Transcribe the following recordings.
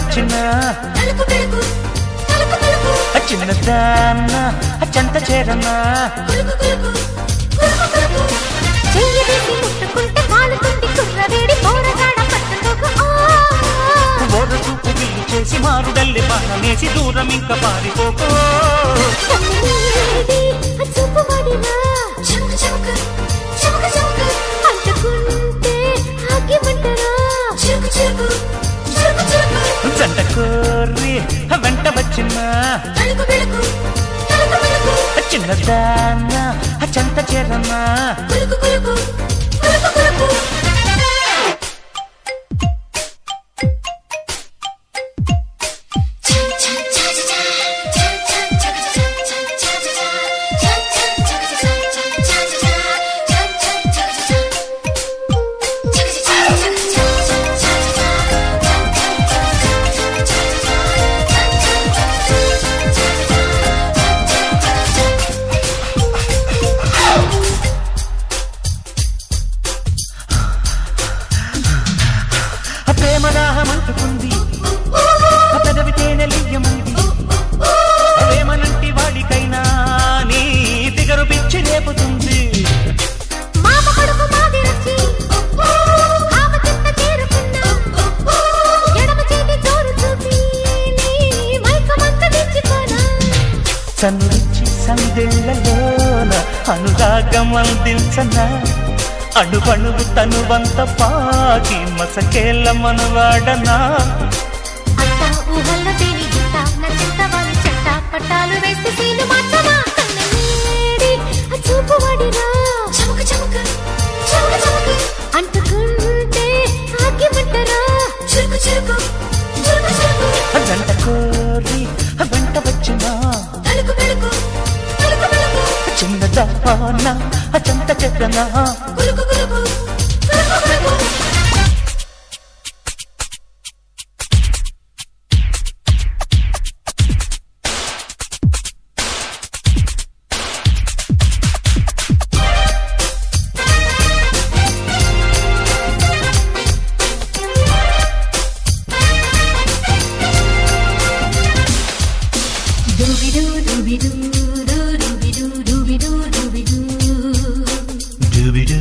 వచ్చిన తలుపు వెలుగు తలుపు వెలుగు చిన్నదాన్న చెంత చేరనా కులుకు కులుకు కులుకు కులుకు చెయ్యి వేసి ముట్టుకుంటే కాలుతుంది కుర్రవేడి పోరగాడ పట్టుకోకు ఆ ఓర చూపు విల్లు చేసి మారుడల్లి బాణమేసి దూరం ఇంకా పారిపోకో కన్నీడి చూపు మడినా చమక చమక చమక చమక అంటుకుంటే ఆగిమంటరా చిరుకు చిరుకు చిరుకు చిరుకు జంట కోరి వెంట వచ్చిన తలుపు వెలుగు తలుపు వెలుగు చిన్నదాన్న చెంత చేరనా కులుకు కులుకు కులుకు కులుకు ప్రేమ దాహం అంటుకుంది పెదవి తేనెలియ్యమంది ప్రేమనంటి వాడికైనా నీ దిగరు పిచ్చి రేపుతుంది మామ కొడుకు మాదిరొచ్చి ఆమె చెత్త చేరుకున్నా ఎడమ చేతి జోరు చూపి నీ మైకమంత దించిపోనా సన్నిచ్చి సందేళ్లలోన అనురాగం అందించనా అడుగణుగు తనువంత పాకి మసకేళ్ళ మనవాడనా అంతా ఊహల్లో తేలి గిట్ట నచ్చింత వారి చెట్ట పట్టాలు వేసి సీను మార్చనా కన్నీడి ఆ చూపు వాడినా చమక చమక చమక చమక అంటుకుంటే ఆగిమంటరా చురుకు చురుకు చురుకు చురుకు జంట కోరి వెంట వచ్చిన తలుకు వెలుగు తలుకు వెలుగు చిన్నదాన చెంత చెక్కనా కులుకు కులుకు కులుకు కులుకు Dooby-doo, dooby-doo, doo-dooby-doo, dooby-doo, dooby-doo.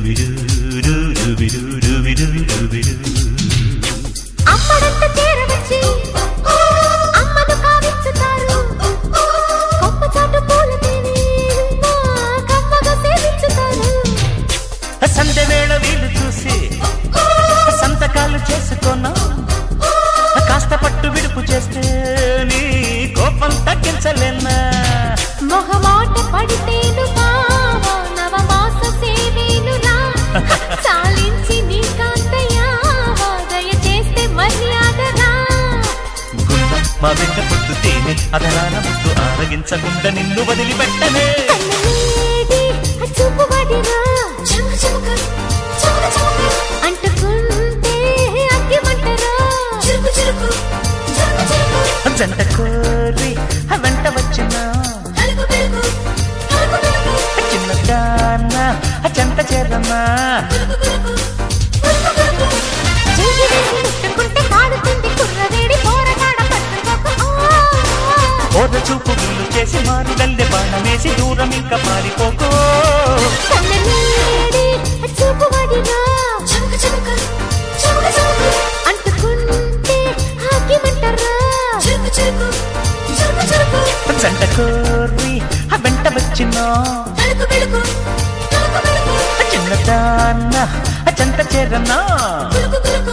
అమ్మడంత చేరవచ్చి అమ్మను కావించుతారు కొమ్మ చాటు పూల తేనె మా కమ్మగా సేవించుతారు సంధ్య వేళ వీలు చూసి సంతకాలు చేసుకున్నా కాస్త పట్టు విడుపు చేస్తే నీ కోపం తగ్గించలేనా మొహమాట పడితేను బావా నవమాస సేవేనురా చాలించి నీ కాంతయ్యావా దయచేస్తే మర్యాదరా గుండ మా వెంట పొద్దు తేనె అదనాన ముద్దు ఆరగించకుండా నిన్ను వదిలిపెట్టనే కన్నీడి ఆ చూపు వాడిరా చమక చమక చమక చమక అంటుకుంటే అగ్గిమంటరా చురుకు చురుకు చురుకు చురుకు జంట కోరి వెంట వచ్చిన తలుపు వెలుగు తలుపు వెలుగు చిన్నదాన్న చెంత చేరనా కులుకు కులుకు కులుకు కులుకు చెయ్యి వేసి ముట్టుకుంటే కాడుతుంది కుర్రవేడి పోరగాడ పట్టుకోకు ఆ ఓద చూపు విల్లు చేసి మారుడల్లె బాణమేసి దూరం ఇంకా పారిపోకో కన్నీడి ఆ చూపు వాడినా చమక చమక చమక చమక అంటుకుంటే ఆగిమంటరా చురుకు చురుకు చురుకు చురుకు జంట కోరి వెంట వచ్చిన తలుపు వెలుగు తలుపు వెలుగు చిన్నదాన్న చెంత చేరనా కులుకు కులుకు